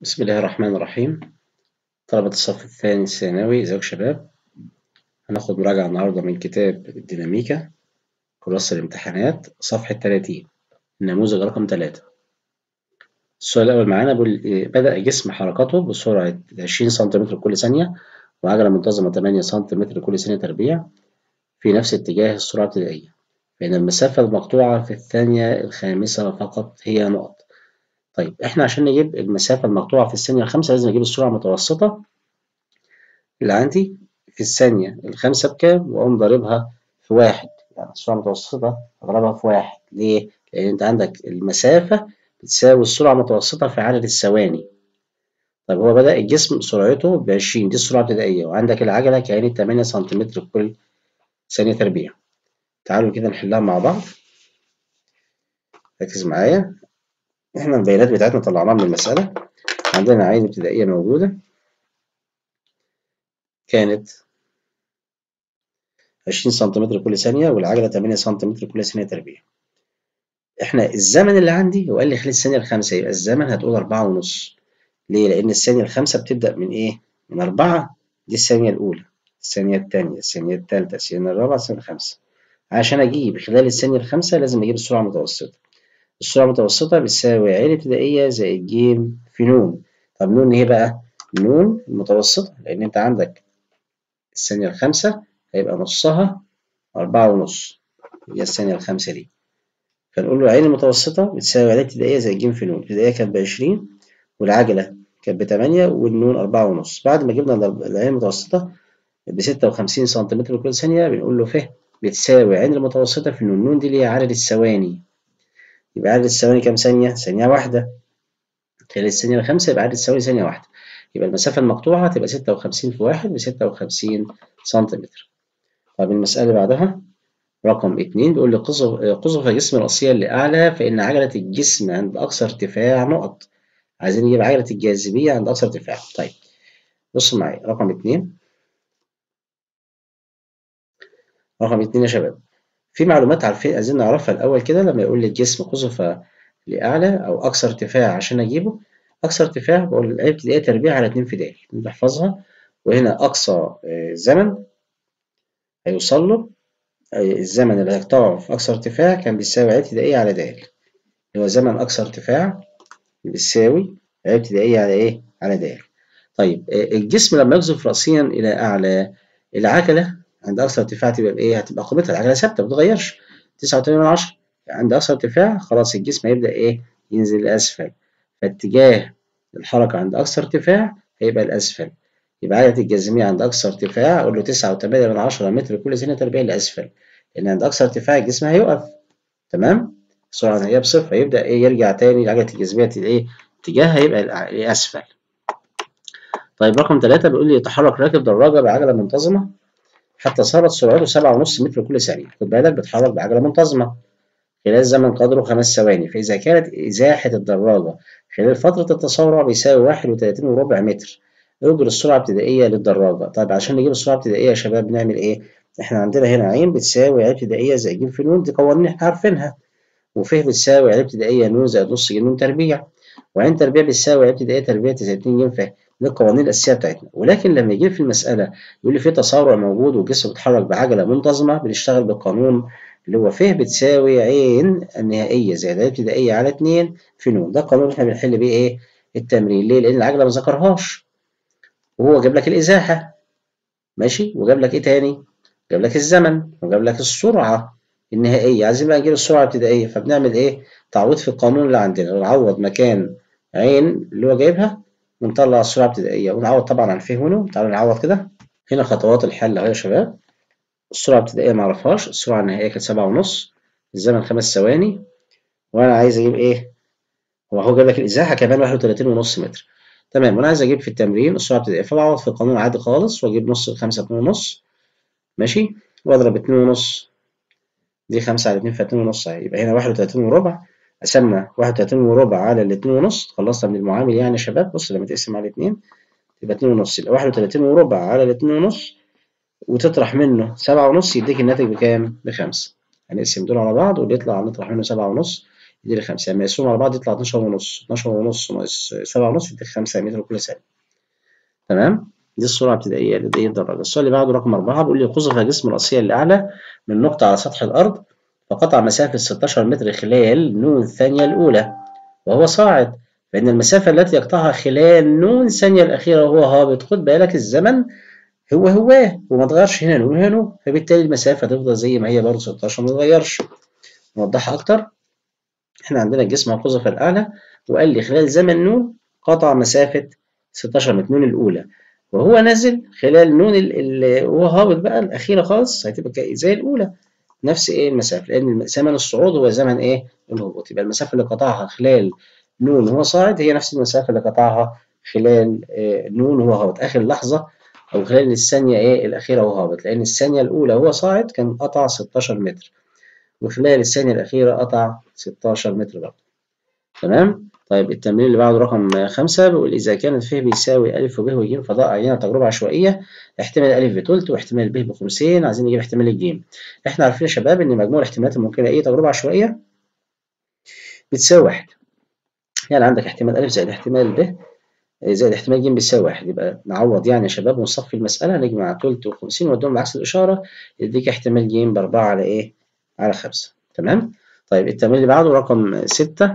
بسم الله الرحمن الرحيم طلبة الصف الثاني الثانوي ازيكم شباب هناخد مراجعة النهاردة من كتاب الديناميكا كراسة الامتحانات صفحة 30 النموذج رقم 3 السؤال الأول معانا بيقول إيه؟ بدأ جسم حركته بسرعة 20 سم كل ثانية وعجلة منتظمة 8 سم كل ثانية تربيع في نفس اتجاه السرعة الابتدائية فإن المسافة المقطوعة في الثانية الخامسة فقط هي نقط طيب احنا عشان نجيب المسافة المقطوعة في الثانية الخامسة لازم نجيب السرعة المتوسطة اللي عندي في الثانية الخامسة بكام وأقوم ضاربها في واحد يعني السرعة المتوسطة أضربها في واحد ليه؟ لأن أنت عندك المسافة بتساوي السرعة المتوسطة في عدد الثواني طيب هو بدأ الجسم سرعته بعشرين دي السرعة الابتدائية وعندك العجلة كانت تمانية سنتيمتر كل ثانية تربيع تعالوا كده نحلها مع بعض ركز معايا احنا البيانات بتاعتنا طلعناها من المسألة عندنا عين ابتدائية موجودة كانت عشرين سنتيمتر كل ثانية والعجلة تمانية سنتيمتر كل ثانية تربيع احنا الزمن اللي عندي هو قال لي خلال الثانية الخامسة يبقى الزمن هتقول أربعة ونص ليه؟ لأن الثانية الخامسة بتبدأ من إيه؟ من أربعة دي الثانية الأولى الثانية الثانية الثانية الثالثة الثانية الرابعة الثانية الخامسة عشان أجيب خلال الثانية الخامسة لازم أجيب السرعة المتوسطة السرعة المتوسطة بتساوي عين ابتدائية زائد ج في نون طب نون ايه بقى؟ نون المتوسطة لأن أنت عندك الثانية الخامسة هيبقى نصها أربعة ونص هي الثانية الخامسة دي فنقول له عين المتوسطة بتساوي عين ابتدائية زائد ج في نون الابتدائية كانت بعشرين والعجلة كانت بتمانية والنون أربعة ونص بعد ما جبنا العين المتوسطة بستة وخمسين سنتيمتر كل ثانية بنقول له ف بتساوي عين المتوسطة في النون النون دي اللي هي عدد الثواني يبقى عدد الثواني كام ثانية؟ ثانية واحدة خلال الثانية الخامسة يبقى عدد الثواني ثانية واحدة يبقى المسافة المقطوعة تبقى ستة وخمسين في واحد بستة وخمسين سنتيمتر طب المسألة اللي بعدها رقم اتنين بيقول لي قذف جسم الرأسية لأعلى فإن عجلة الجسم عند أقصى ارتفاع نقط عايزين نجيب عجلة الجاذبية عند أقصى ارتفاع طيب بصوا معايا رقم اتنين رقم اتنين يا شباب في معلومات عارفين عايزين نعرفها الأول كده لما يقول لي الجسم قذف لأعلى أو أقصى ارتفاع عشان أجيبه أقصى ارتفاع بقول العيب ابتدائية تربيع على اتنين في د نحفظها وهنا أقصى زمن هيوصل له الزمن اللي هيقطعه في أقصى ارتفاع كان بيساوي عيب ابتدائية على د اللي هو زمن أقصى ارتفاع بيساوي عيب ابتدائية على إيه؟ على د طيب الجسم لما يقذف رأسيا إلى أعلى العجلة عند أقصى ارتفاع تبقى بإيه؟ هتبقى قيمتها العجلة ثابتة ما بتتغيرش 9.8 عند أقصى ارتفاع خلاص الجسم هيبدأ إيه؟ ينزل لأسفل فاتجاه الحركة عند أقصى ارتفاع هيبقى الأسفل يبقى عجلة الجاذبية عند أقصى ارتفاع أقول له 9.8 متر كل ثانية تربيع لأسفل لأن عند أقصى ارتفاع الجسم هيقف تمام؟ السرعة هي بصفر هيبدأ إيه يرجع تاني لعجلة الجاذبية إيه؟ اتجاهها هيبقى لأسفل طيب رقم ثلاثة بيقول لي يتحرك راكب دراجة بعجلة منتظمة حتى صارت سرعته سبعة ونص متر كل ثانية خد بالك بيتحرك بعجلة منتظمة خلال زمن قدره خمس ثواني فإذا كانت إزاحة الدراجة خلال فترة التسارع بيساوي واحد وتلاتين وربع متر يقدر السرعة الابتدائية للدراجة طيب عشان نجيب السرعة الابتدائية يا شباب نعمل إيه؟ إحنا عندنا هنا عين بتساوي عين ابتدائية زائد ج في نون دي قوانين إحنا عارفينها وف بتساوي عين ابتدائية نون زائد نص ج نون تربيع وعين تربيع بتساوي عين ابتدائية تربيع زائد 2 ج ف دي القوانين الأساسية بتاعتنا ولكن لما يجي في المسألة يقول لي في تسارع موجود والجسم بيتحرك بعجلة منتظمة بنشتغل بالقانون اللي هو ف بتساوي عين النهائية زائد عين ابتدائية على 2 في نون ده القانون اللي احنا بنحل بيه ايه التمرين ليه؟ لأن العجلة ما ذكرهاش وهو جاب لك الإزاحة ماشي وجاب لك ايه تاني؟ جاب لك الزمن وجاب لك السرعة النهائية عايزين بقى نجيب السرعة الابتدائية فبنعمل ايه؟ تعويض في القانون اللي عندنا نعوض مكان عين اللي هو جايبها ونطلع السرعة الابتدائية ونعوض طبعا عن ف ونون تعالوا نعوض كده هنا خطوات الحل اهو يا شباب السرعة الابتدائية معرفهاش السرعة النهائية كانت سبعة ونص الزمن خمس ثواني وأنا عايز أجيب إيه؟ هو هو جاب لك الإزاحة كمان واحد وتلاتين ونص متر تمام وأنا عايز أجيب في التمرين السرعة الابتدائية فبعوض في القانون عادي خالص وأجيب نص الخمسة اتنين ونص ماشي وأضرب اتنين ونص دي خمسة على اتنين فاتنين ونص أهي يبقى هنا واحد وتلاتين وربع قسمنا واحد وتلاتين وربع على الاتنين ونص خلصنا من المعامل يعني يا شباب بص لما تقسم على الاتنين يبقى اتنين ونص يبقى واحد وتلاتين وربع على الاتنين ونص وتطرح منه سبعة ونص يديك الناتج بكام؟ بخمسة هنقسم دول على بعض واللي يطلع نطرح منه سبعة ونص يديلي 5 لما يقسمهم على بعض يطلع 12 ونص 12 ونص ناقص 7 ونص يديك 5 متر كل ثانية تمام دي السرعة الابتدائية لدي الدراجة السؤال اللي بعده رقم 4 بيقول لي قذف جسم رأسيا الأعلى من نقطة على سطح الأرض فقطع مسافة 16 متر خلال نون الثانية الأولى وهو صاعد فإن المسافة التي يقطعها خلال نون الثانية الأخيرة وهو هابط خد بالك الزمن هو هو وما اتغيرش هنا نون هنا فبالتالي المسافة تفضل زي ما هي برضه 16 ما تتغيرش نوضحها أكتر إحنا عندنا الجسم القذف الأعلى وقال لي خلال زمن نون قطع مسافة 16 متر نون الأولى وهو نازل خلال نون ال وهو هابط بقى الأخيرة خالص هتبقى زي الأولى نفس إيه المسافة لأن زمن الصعود هو زمن إيه الهبوط يبقى المسافة اللي قطعها خلال نون وهو صاعد هي نفس المسافة اللي قطعها خلال نون وهو هابط آخر لحظة أو خلال الثانية إيه الأخيرة وهو هابط لأن الثانية الأولى وهو صاعد كان قطع 16 متر وخلال الثانية الأخيرة قطع 16 متر برضه تمام طيب التمرين اللي بعده رقم خمسة بيقول إذا كانت ف بيساوي أ وب وج فضاء عينة تجربة عشوائية احتمال أ بتلت واحتمال ب بخمسين عايزين نجيب احتمال الج إحنا عارفين يا شباب إن مجموع الاحتمالات الممكنة إيه تجربة عشوائية بتساوي واحد يعني عندك احتمال أ زائد احتمال ب زائد احتمال ج بيساوي واحد يبقى نعوض يعني يا شباب ونصفي المسألة نجمع تلت وخمسين ونوديهم بعكس الإشارة يديك احتمال ج بأربعة على إيه؟ على خمسة تمام؟ طيب التمرين اللي بعده رقم ستة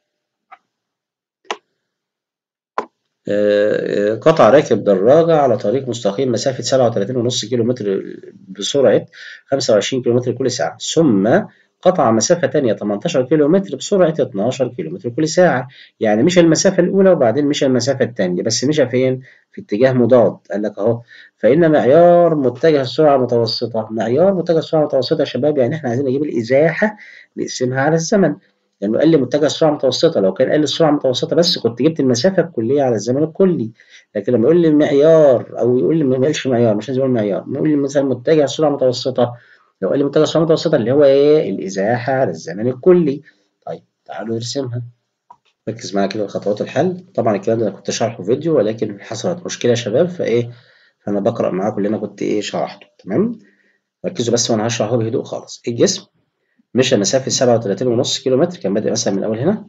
قطع راكب دراجة على طريق مستقيم مسافة 37.5 كيلو متر بسرعة 25 كيلو متر كل ساعة ثم قطع مسافة تانية 18 كيلو متر بسرعة 12 كيلو متر كل ساعة يعني مشى المسافة الأولى وبعدين مشى المسافة التانية بس مشى فين؟ في اتجاه مضاد قال لك أهو فإن معيار متجه السرعة المتوسطة معيار متجه السرعة المتوسطة يا شباب يعني إحنا عايزين نجيب الإزاحة نقسمها على الزمن لأنه قال لي متجه السرعة المتوسطة لو كان قال لي السرعة المتوسطة بس كنت جبت المسافة الكلية على الزمن الكلي لكن لما يقول لي معيار أو يقول لي ما قالش معيار مش لازم يقول معيار يقول لي مثلا متجه السرعة المتوسطة لو قال لي متجه السرعة المتوسطة اللي هو إيه الإزاحة على الزمن الكلي طيب تعالوا نرسمها ركز معايا كده خطوات الحل طبعا الكلام ده أنا كنت شارحه فيديو ولكن حصلت مشكلة يا شباب فإيه فأنا بقرأ معاكم اللي أنا كنت إيه شرحته تمام ركزوا بس وأنا هشرحه بهدوء خالص الجسم مشى مسافة سبعة وتلاتين ونص كيلو متر كان بادئ مثلا من أول هنا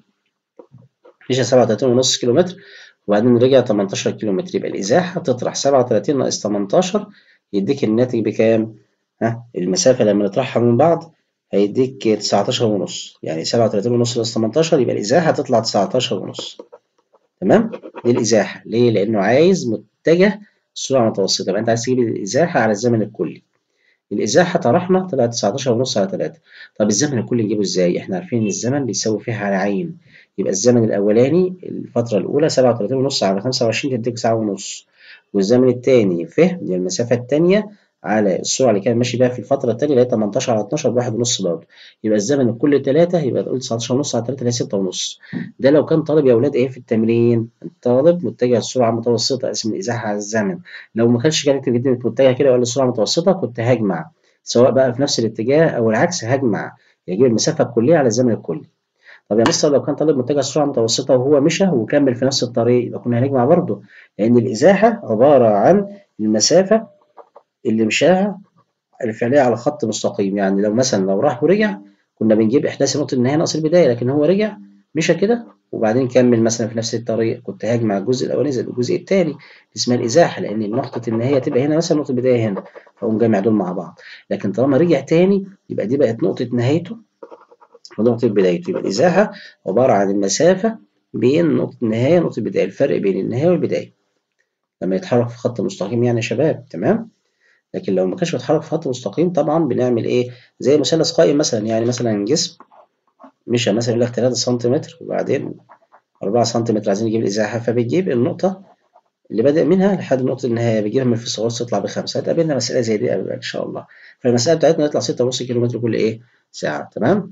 مشى سبعة وتلاتين ونص كيلو متر وبعدين رجع تمنتاشر كيلو متر يبقى الإزاحة تطرح سبعة وتلاتين ناقص تمنتاشر يديك الناتج بكام؟ ها المسافة لما نطرحها من بعض هيديك تسعتاشر ونص يعني سبعة وتلاتين ونص ناقص تمنتاشر يبقى الإزاحة تطلع تسعتاشر ونص تمام؟ دي الإزاحة ليه؟ لأنه عايز متجه السرعة المتوسطة يبقى أنت عايز تجيب الإزاحة على الزمن الكلي الإزاحة طرحنا طلعت 19 ونص على 3 طب الزمن الكلي نجيبه إزاي؟ إحنا عارفين إن الزمن بيساوي فيه على عين يبقى الزمن الأولاني الفترة الأولى 37 ونص على 25 تديك ساعة ونص والزمن الثاني ف دي المسافة الثانية على السرعة اللي كان ماشي بيها في الفترة الثانية اللي هي 18 على 12 بواحد ونص برضه يبقى الزمن الكلي 3 يبقى تقول 19 ونص على 3 اللي هي 6 ونص ده لو كان طالب يا أولاد إيه في التمرين الطالب متجه السرعة المتوسطة اسم الإزاحة على الزمن لو ما كانش كانت متجه كده ولا السرعة المتوسطة كنت هجمع سواء بقى في نفس الاتجاه او العكس هجمع يجيب المسافه الكليه على الزمن الكلي طب يا مستر لو كان طالب متجه السرعه المتوسطه وهو مشى وكمل في نفس الطريق يبقى كنا هنجمع برضه لان الازاحه عباره عن المسافه اللي مشاها الفعليه على خط مستقيم يعني لو مثلا لو راح ورجع كنا بنجيب احداث نقطه النهايه ناقص البدايه لكن هو رجع مشى كده وبعدين كمل مثلا في نفس الطريق كنت هجمع الجزء الاولاني زائد الجزء الثاني اسمها الازاحه لان نقطه النهايه تبقى هنا مثلا نقطه البدايه هنا فاقوم جامع دول مع بعض لكن طالما رجع تاني يبقى دي بقت نقطه نهايته ونقطه بدايته يبقى الازاحه عباره عن المسافه بين نقطه النهايه ونقطه البدايه الفرق بين النهايه والبدايه لما يتحرك في خط مستقيم يعني يا شباب تمام لكن لو ما كانش بيتحرك في خط مستقيم طبعا بنعمل ايه زي مثلث قائم مثلا يعني مثلا جسم مشى مثلا يقول لك 3 سم وبعدين 4 سم عايزين نجيب الازاحه فبتجيب النقطه اللي بدأ منها لحد نقطة النهاية بيجيبها من الفصال تطلع بخمسة هتقابلنا مسألة زي دي إن شاء الله فالمسألة بتاعتنا تطلع ستة ونص كيلو متر كل إيه ساعة تمام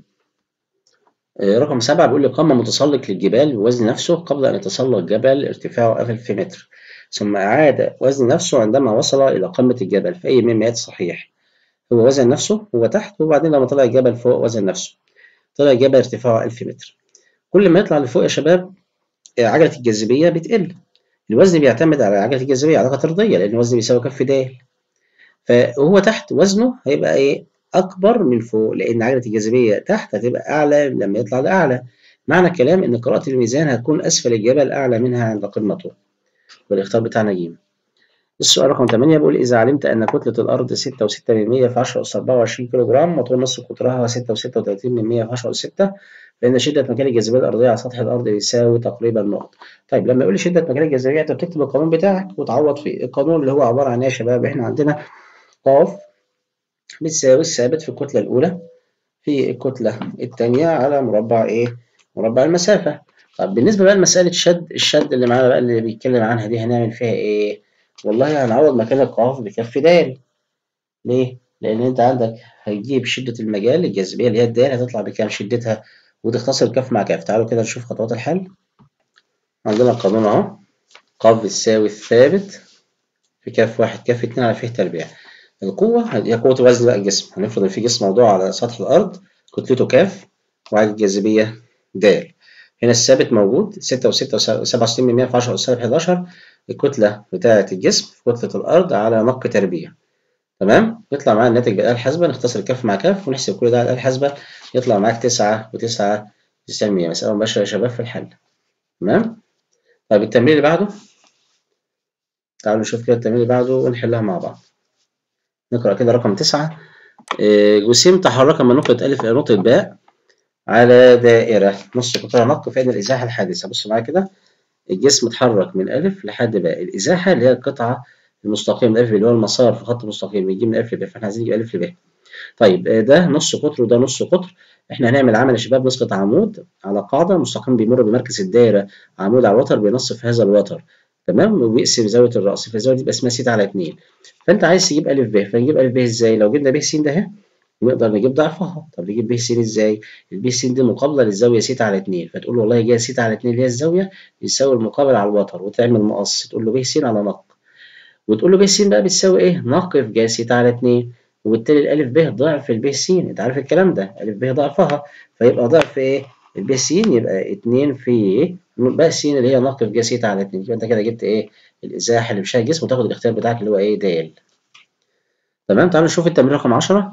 آه رقم سبعة بيقول لي قام متسلق للجبال بوزن نفسه قبل أن يتسلق جبل ارتفاعه 1000 متر ثم أعاد وزن نفسه عندما وصل إلى قمة الجبل في أي مما صحيح هو وزن نفسه هو تحت وبعدين لما طلع الجبل فوق وزن نفسه طلع الجبل ارتفاعه 1000 متر كل ما يطلع لفوق يا شباب عجلة الجاذبية بتقل الوزن بيعتمد على عجلة الجاذبية علاقة طردية لأن الوزن بيساوي كف د فهو تحت وزنه هيبقى إيه أكبر من فوق لأن عجلة الجاذبية تحت هتبقى أعلى لما يطلع لأعلى معنى الكلام إن قراءة الميزان هتكون أسفل الجبل أعلى منها عند قمته والاختيار بتاعنا ج السؤال رقم 8 بيقول إذا علمت أن كتلة الأرض 6 و6 من 100 في 10 أس 24 كيلو جرام وطول نصف قطرها 6 و36 من 100 في 10 أس 6 فإن شدة مكان الجاذبية الأرضية على سطح الأرض يساوي تقريبا نقط. طيب لما يقول لي شدة مكان الجاذبية أنت بتكتب القانون بتاعك وتعوض فيه، القانون اللي هو عبارة عن إيه يا شباب؟ إحنا عندنا ق بتساوي الثابت في الكتلة الأولى في الكتلة الثانية على مربع إيه؟ مربع المسافة. طب بالنسبة بقى لمسألة شد الشد اللي معانا بقى اللي بيتكلم عنها دي هنعمل فيها إيه؟ والله هنعوض مكان القاف بكف د. ليه؟ لأن أنت عندك هتجيب شدة المجال الجاذبية اللي هي الدال هتطلع بكام شدتها وتختصر كف مع كف تعالوا كده نشوف خطوات الحل عندنا القانون اهو ق بتساوي الثابت في كف واحد كف اتنين على ف تربيع القوة هي قوة وزن بقى الجسم هنفرض إن في جسم موضوع على سطح الأرض كتلته كاف وعجلة الجاذبية د هنا الثابت موجود ستة وستة وسبعة وستين من مية في عشرة أس سالب حداشر الكتلة بتاعة الجسم في كتلة الأرض على نق تربيع تمام يطلع معانا الناتج بالآلة الحاسبة نختصر الكف مع كف ونحسب كل ده على الآلة الحاسبة يطلع معاك تسعة وتسعة تسعين مية مسألة مباشرة يا شباب في الحل تمام طيب التمرين اللي بعده تعالوا نشوف كده التمرين اللي بعده ونحلها مع بعض نقرأ كده رقم تسعة جسيم تحرك من نقطة ألف إلى نقطة باء على دائرة نص قطرها نق فإن الإزاحة الحادثة بص معايا كده الجسم اتحرك من ألف لحد باء الإزاحة اللي هي القطعة المستقيم من ألف اللي هو المسار في خط مستقيم بيجي من ألف لب فإحنا عايزين نجيب ألف لب طيب ده نص قطر وده نص قطر احنا هنعمل عمل يا شباب نسقط عمود على قاعدة مستقيم بيمر بمركز الدايرة عمود على الوتر بينصف هذا الوتر تمام وبيقسم زاوية الرأس فالزاوية دي يبقى اسمها س على 2 فأنت عايز تجيب أ ب فنجيب أ ب إزاي؟ لو جبنا ب س ده أهي نقدر نجيب ضعفها طب نجيب ب س إزاي؟ الب س دي مقابلة للزاوية س على 2 فتقول له والله جايه س على 2 اللي هي الزاوية يساوي المقابل على الوتر وتعمل مقص تقول له ب س على نق وتقول له ب س بقى بتساوي إيه؟ نق في جا س على 2 وبالتالي الألف ب ضعف الب س أنت عارف الكلام ده ألف ب ضعفها فيبقى ضعف إيه؟ الب س يبقى 2 في بقى س اللي هي نق في جا س على 2 يبقى أنت كده جبت إيه؟ الإزاحة اللي مشاها الجسم وتاخد الاختيار بتاعك اللي هو إيه؟ د تمام تعالوا نشوف التمرين رقم 10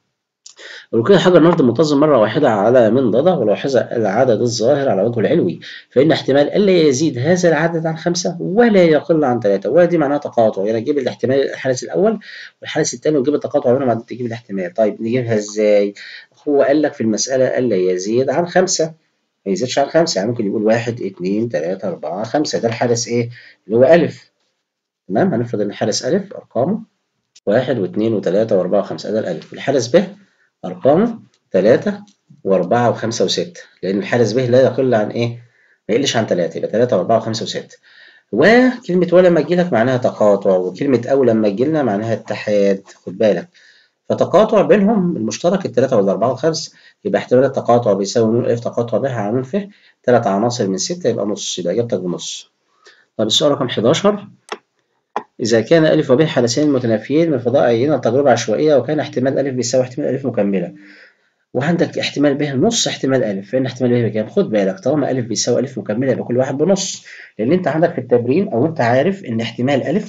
وكده حجر نرد منتظم مرة واحدة على منضدة ولاحظ العدد الظاهر على وجهه العلوي فإن احتمال ألا يزيد هذا العدد عن خمسة ولا يقل عن ثلاثة ودي معناها تقاطع يعني تجيب الاحتمال الحارس الأول والحارس الثاني وتجيب التقاطع بينهم بعدين تجيب الاحتمال طيب نجيبها إزاي؟ هو قال لك في المسألة ألا يزيد عن خمسة ما يزيدش عن خمسة يعني ممكن يقول واحد اتنين تلاتة أربعة خمسة ده الحارس إيه؟ اللي هو ألف تمام هنفرض إن الحارس ألف أرقامه واحد واثنين وثلاثة وأربعة وخمسة ده الألف الحارس ب أرقامه تلاتة وأربعة وخمسة وستة لأن الحارس ب لا يقل عن إيه؟ ما يقلش عن تلاتة يبقى تلاتة وأربعة وخمسة وستة وكلمة و لما تجيلك معناها تقاطع وكلمة أو لما تجيلنا معناها اتحاد خد بالك فتقاطع بينهم المشترك التلاتة والأربعة والخمسة يبقى احتمال التقاطع بيساوي نون اف تقاطع ب على نون ف تلات عناصر من ستة يبقى نص يبقى إجابتك بنص. طب السؤال رقم 11 إذا كان أ وب حدثين متنافيين من فضاء عينة تجربة عشوائية وكان احتمال أ بيساوي احتمال أ مكملة وعندك احتمال ب نص احتمال أ فإن احتمال ب بكام؟ خد بالك طالما أ بيساوي أ مكملة يبقى كل واحد بنص لأن أنت عندك في التمرين أو أنت عارف إن احتمال أ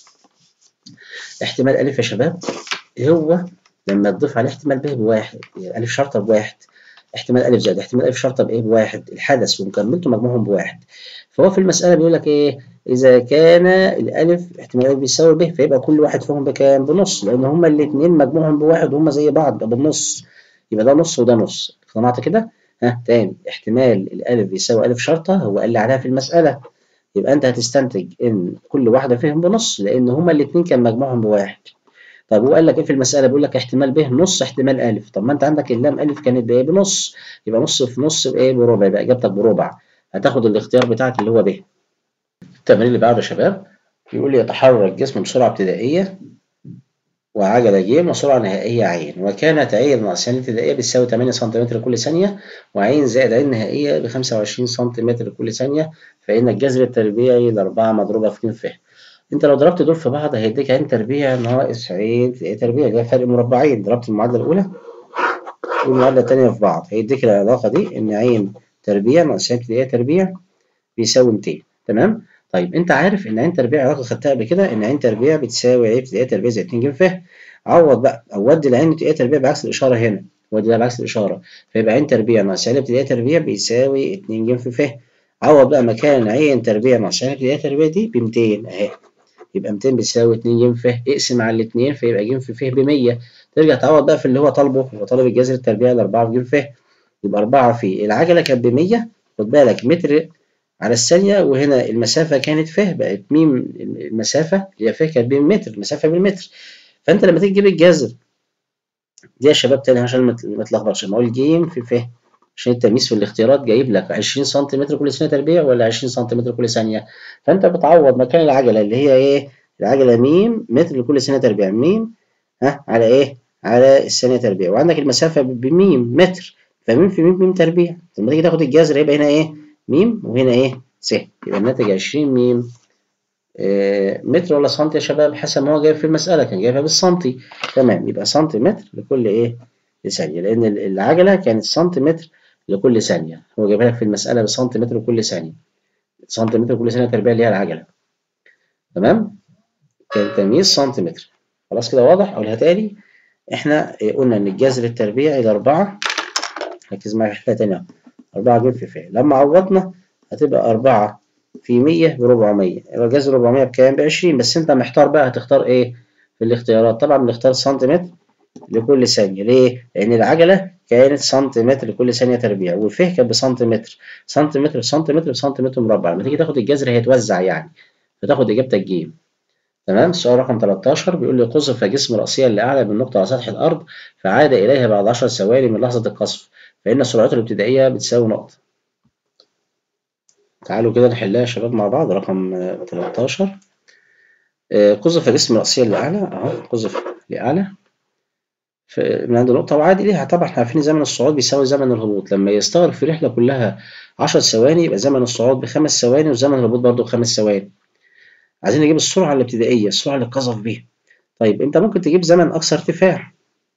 احتمال أ يا شباب هو لما تضيف عليه احتمال ب بواحد يعني أ شرطة بواحد احتمال أ زائد احتمال أ شرطة بإيه بواحد الحدث ومكملته مجموعهم بواحد فهو في المسألة بيقول لك إيه إذا كان الألف احتمال ألف بيساوي ب فيبقى كل واحد فيهم بكام؟ بنص لأن هما الاتنين مجموعهم بواحد وهما زي بعض يبقى بالنص يبقى ده نص وده نص اقتنعت كده؟ ها تاني احتمال الألف بيساوي ألف شرطة هو قال لي عليها في المسألة يبقى أنت هتستنتج إن كل واحدة فيهم بنص لأن هما الاتنين كان مجموعهم بواحد طب هو قال لك ايه في المسألة؟ بيقول لك احتمال ب نص احتمال ألف طب ما أنت عندك اللام ألف كانت بإيه؟ بنص يبقى نص في نص بإيه؟ بربع يبقى إجابتك بربع هتاخد الاختيار بتاعك اللي هو ب التمرين اللي بعده يا شباب بيقول لي يتحرك جسم بسرعة ابتدائية وعجلة ج وسرعة نهائية عين وكانت عين ناقص عين ابتدائية بتساوي 8 سم كل ثانية وعين زائد عين نهائية ب 25 سم كل ثانية فإن الجذر التربيعي لأربعة مضروبة في ف أنت لو ضربت دول في بعض هيديك عين تربيع ناقص عين تربيع اللي هي فرق مربعين ضربت المعادلة الأولى والمعادلة التانية في بعض هيديك العلاقة دي إن عين تربيع ناقص عين ابتدائية تربيع بيساوي 200 تمام؟ طيب انت عارف ان عين تربيع علاقه خدتها قبل كده ان عين تربيع بتساوي عين ابتدائيه تربيع زائد 2 ج ف عوض بقى أو ودي العين ابتدائية تربيع بعكس الإشارة هنا ودي ده بعكس الإشارة فيبقى عين تربيع ناقص عين ابتدائية تربيع بيساوي 2 ج في ف عوض بقى مكان عين تربيع ناقص عين ابتدائية تربيع دي ب 200 أهي يبقى 200 بيساوي 2 ج ف اقسم على الاثنين فيبقى ج في ف ب 100 ترجع تعوض بقى في اللي هو طالبه هو طالب الجذر التربيعي ل 4 في ج ف يبقى 4 في العجلة كانت ب 100 خد بالك متر على الثانية وهنا المسافة كانت ف بقت ميم المسافة اللي هي ف كانت بالمتر المسافة بالمتر فأنت لما تيجي تجيب الجذر دي يا شباب تاني عشان ما تلخبطش ما اقول ج في ف عشان التمييز في الاختيارات جايب لك 20 سم كل ثانية تربيع ولا 20 سم كل ثانية فأنت بتعوض مكان العجلة اللي هي إيه العجلة م متر لكل ثانية تربيع م ها على إيه على الثانية تربيع وعندك المسافة بميم متر فميم في ميم ميم تربيع لما تيجي تاخد الجذر يبقى هنا إيه ميم وهنا إيه س يبقى الناتج 20 ميم آه متر ولا سنتي يا شباب حسب ما هو جايب في المسألة كان جايبها بالسنتي تمام يبقى سنتيمتر لكل إيه ثانية لأن العجلة كانت سنتيمتر لكل ثانية هو جايبها لك في المسألة بسنتيمتر لكل ثانية سنتيمتر كل ثانية تربيع اللي هي العجلة تمام كان تمييز سنتيمتر خلاص كده واضح أقولها تاني إحنا قلنا إن الجذر التربيعي لأربعة ركز معايا في حاجة تانية أربعة جيم في فعل لما عوضنا هتبقى أربعة في مية بربعمية يبقى جذر ربعمية بكام؟ بعشرين بس أنت محتار بقى هتختار إيه في الاختيارات طبعا بنختار سنتيمتر لكل ثانية ليه؟ لأن العجلة كانت سنتيمتر لكل ثانية تربيع والفه كانت بسنتيمتر سنتيمتر بسنتيمتر بسنتيمتر مربع لما تيجي تاخد الجذر هيتوزع يعني فتاخد إجابتك ج تمام السؤال رقم 13 بيقول لي قذف جسم رأسيا لأعلى من نقطة على سطح الأرض فعاد إليها بعد 10 ثواني من لحظة القذف فإن سرعته الابتدائية بتساوي نقطة تعالوا كده نحلها يا شباب مع بعض رقم 13 قذف جسم رأسيا لأعلى أهو قذف لأعلى من عند نقطة وعاد إليها طبعا احنا عارفين زمن الصعود بيساوي زمن الهبوط لما يستغرق في رحلة كلها 10 ثواني يبقى زمن الصعود بخمس ثواني وزمن الهبوط برضه بخمس ثواني عايزين نجيب السرعة الابتدائية السرعة اللي قذف بيها طيب أنت ممكن تجيب زمن أقصى ارتفاع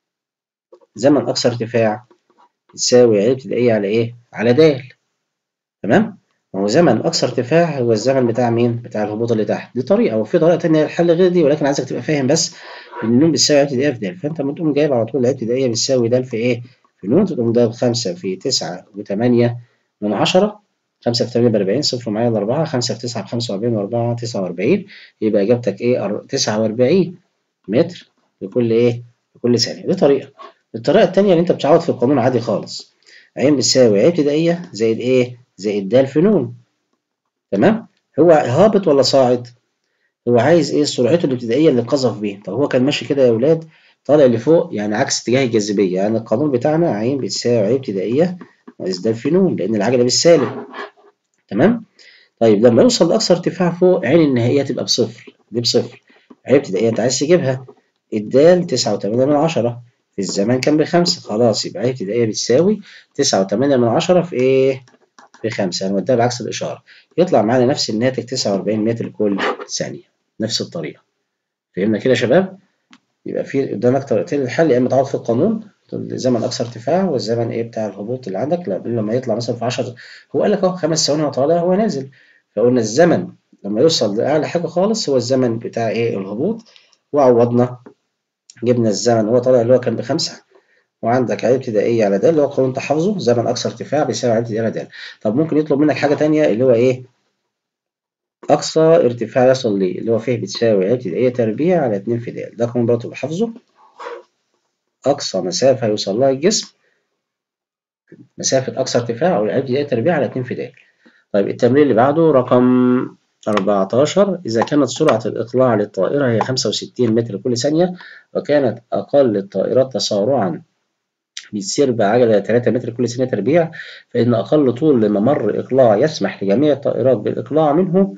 زمن أقصى ارتفاع يساوي عين ابتدائية على إيه؟ على د تمام؟ ما هو زمن أقصى ارتفاع هو الزمن بتاع مين؟ بتاع الهبوط اللي تحت دي طريقة وفي طريقة تانية للحل غير دي ولكن عايزك تبقى فاهم بس إن النون بتساوي عين ابتدائية في د فأنت لما تقوم جايب على طول العين ابتدائية بتساوي د في إيه؟ في نون تقوم ضارب خمسة في تسعة وتمانية من عشرة خمسة في تمانية بأربعين صفر معايا الأربعة خمسة في تسعة بخمسة وأربعين وأربعة تسعة وأربعين يبقى إجابتك إيه؟ تسعة وأربعين متر لكل إيه؟ لكل ثانية دي طريقة الطريقة التانية اللي أنت بتعوض في القانون عادي خالص عين بتساوي عين ابتدائية زائد إيه؟ زائد د في نون تمام؟ هو هابط ولا صاعد؟ هو عايز إيه؟ سرعته الابتدائية اللي قذف بيها طب هو كان ماشي كده يا ولاد طالع لفوق يعني عكس اتجاه الجاذبية يعني القانون بتاعنا عين بتساوي عين ابتدائية ناقص د في نون لأن العجلة بالسالب تمام؟ طيب لما يوصل لأقصى ارتفاع فوق عين النهائية تبقى بصفر دي بصفر عين ابتدائية أنت عايز تجيبها الدال تسعة وتمانية من عشرة في الزمان كان بخمسة خلاص يبقى عين ابتدائية بتساوي تسعة وتمانية من عشرة في إيه؟ في خمسة هنوديها بعكس الإشارة يطلع معانا نفس الناتج تسعة وأربعين متر كل ثانية نفس الطريقة فهمنا كده يا شباب؟ يبقى في قدامك طريقتين للحل يا إما تعوض في القانون الزمن أقصى ارتفاع والزمن إيه بتاع الهبوط اللي عندك لما يطلع مثلا في 10 هو قال لك أهو خمس ثواني هو طالع هو نازل فقلنا الزمن لما يوصل لأعلى حاجة خالص هو الزمن بتاع إيه الهبوط وعوضنا جبنا الزمن هو طالع اللي هو كان بخمسة وعندك عين ابتدائية على د اللي هو قانون تحافظه زمن أقصى ارتفاع بيساوي عين ابتدائية على د طب ممكن يطلب منك حاجة تانية اللي هو إيه أقصى ارتفاع يصل ليه اللي هو فيه بتساوي عين ابتدائية تربيع على اتنين في د ده قانون برضه بحافظه أقصى مسافة يوصل لها الجسم مسافة أقصى ارتفاع أو العين ابتدائية تربيع على اتنين في د طيب التمرين اللي بعده رقم 14 إذا كانت سرعة الإقلاع للطائرة هي 65 متر كل ثانية وكانت أقل الطائرات تسارعا بتسير بعجلة 3 متر كل ثانية تربيع فإن أقل طول لممر إقلاع يسمح لجميع الطائرات بالإقلاع منه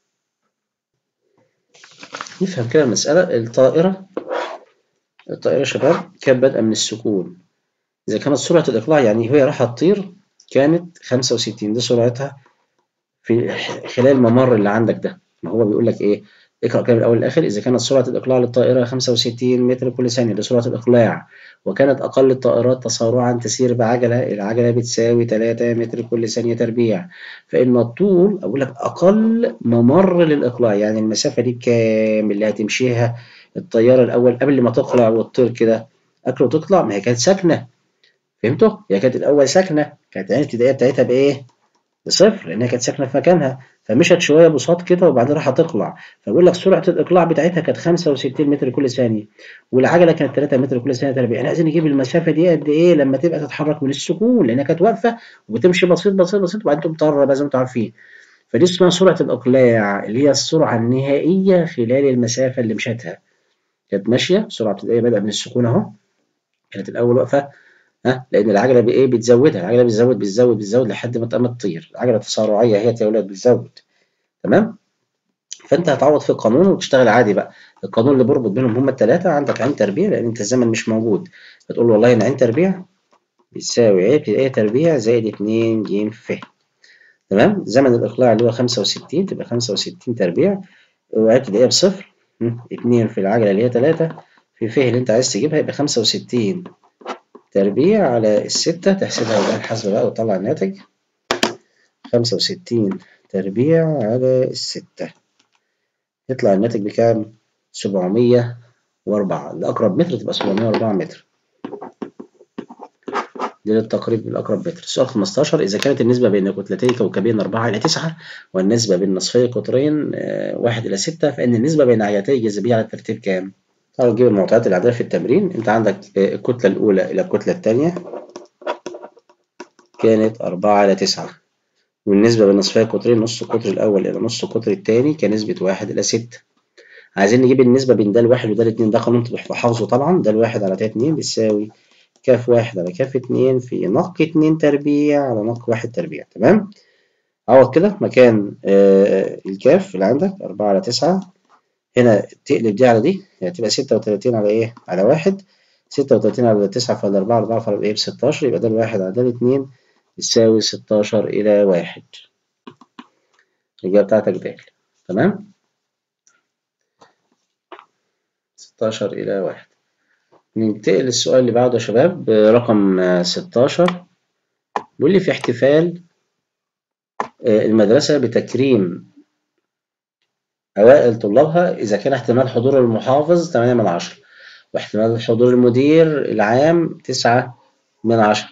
نفهم كده المسألة الطائرة الطائرة يا شباب كانت بادئة من السكون إذا كانت سرعة الإقلاع يعني هي رايحة تطير كانت 65 دي سرعتها في خلال الممر اللي عندك ده ما هو بيقول لك ايه اقرأ كده من الأول للآخر إذا كانت سرعة الإقلاع للطائرة 65 متر كل ثانية ده سرعة الإقلاع وكانت أقل الطائرات تسارعا تسير بعجلة العجلة بتساوي 3 متر كل ثانية تربيع فإن الطول أقول لك أقل ممر للإقلاع يعني المسافة دي بكام اللي هتمشيها الطيارة الأول قبل ما تقلع وتطير كده قبل ما تطلع ما هي كانت ساكنة فهمتوا؟ هي كانت الأول ساكنة كانت العين الابتدائية بتاعتها بإيه؟ بصفر لأنها كانت ساكنة في مكانها فمشت شوية بساط كده وبعدين راح تقلع فبيقول لك سرعة الإقلاع بتاعتها كانت 65 متر كل ثانية والعجلة كانت 3 متر كل ثانية تربيع يعني عايزين نجيب المسافة دي قد إيه لما تبقى تتحرك من السكون لأنها كانت واقفة وبتمشي بسيط بسيط بسيط وبعدين تقوم طارة بقى زي ما أنتم عارفين فدي اسمها سرعة الإقلاع اللي هي السرعة النهائية خلال المسافة اللي مشتها كانت ماشية سرعة الإيه بدأ من السكون أهو كانت الأول واقفة ها لأن العجلة بإيه بتزودها العجلة بتزود بتزود بتزود لحد ما تقام تطير العجلة تسارعية هي يا ولاد بتزود تمام فأنت هتعوض في القانون وتشتغل عادي بقى القانون اللي بيربط بينهم هما التلاتة عندك عين تربيع لأن أنت الزمن مش موجود فتقول له والله إن عين تربيع بتساوي عين ابتدائية تربيع زائد اتنين ج ف تمام زمن الإقلاع اللي هو خمسة وستين تبقى خمسة وستين تربيع وعين ابتدائية بصفر اتنين في العجلة اللي هي تلاتة في ف اللي أنت عايز تجيبها يبقى خمسة وستين تربيع على الستة تحسبها بالآلة الحاسبة بقى وتطلع الناتج خمسة وستين تربيع على الستة يطلع الناتج بكام؟ سبعمية وأربعة الأقرب متر تبقى سبعمية وأربعة متر دي للتقريب الأقرب متر السؤال 15 إذا كانت النسبة بين كتلتي كوكبين 4 إلى 9 والنسبة بين نصفي قطرين 1 إلى 6 فإن النسبة بين عياتي الجاذبية على الترتيب كام؟ تعالوا نجيب المعطيات العادية في التمرين أنت عندك الكتلة الأولى إلى الكتلة الثانية كانت 4 إلى 9 والنسبة بين نصفي القطرين نص القطر الأول إلى نص القطر الثاني كنسبة 1 إلى 6 عايزين نجيب النسبة بين ده الواحد وده الاتنين ده قانون تبقى حافظه طبعا ده الواحد على ده اتنين بيساوي كاف واحد على كاف اتنين في نق اتنين تربيع على نق واحد تربيع تمام عوض كده مكان آه الكاف اللي عندك أربعة على تسعة هنا تقلب دي على دي يعني تبقى ستة وتلاتين على إيه؟ على واحد ستة وتلاتين على تسعة فعلى أربعة أربعة فعلى إيه بستاشر يبقى ده الواحد على ده الاتنين يساوي ستاشر إلى واحد الإجابة بتاعتك د تمام؟ ستاشر إلى واحد ننتقل للسؤال اللي بعده يا شباب رقم ستاشر بيقول لي في احتفال المدرسة بتكريم أوائل طلابها إذا كان احتمال حضور المحافظ تمانية من عشرة واحتمال حضور المدير العام تسعة من عشرة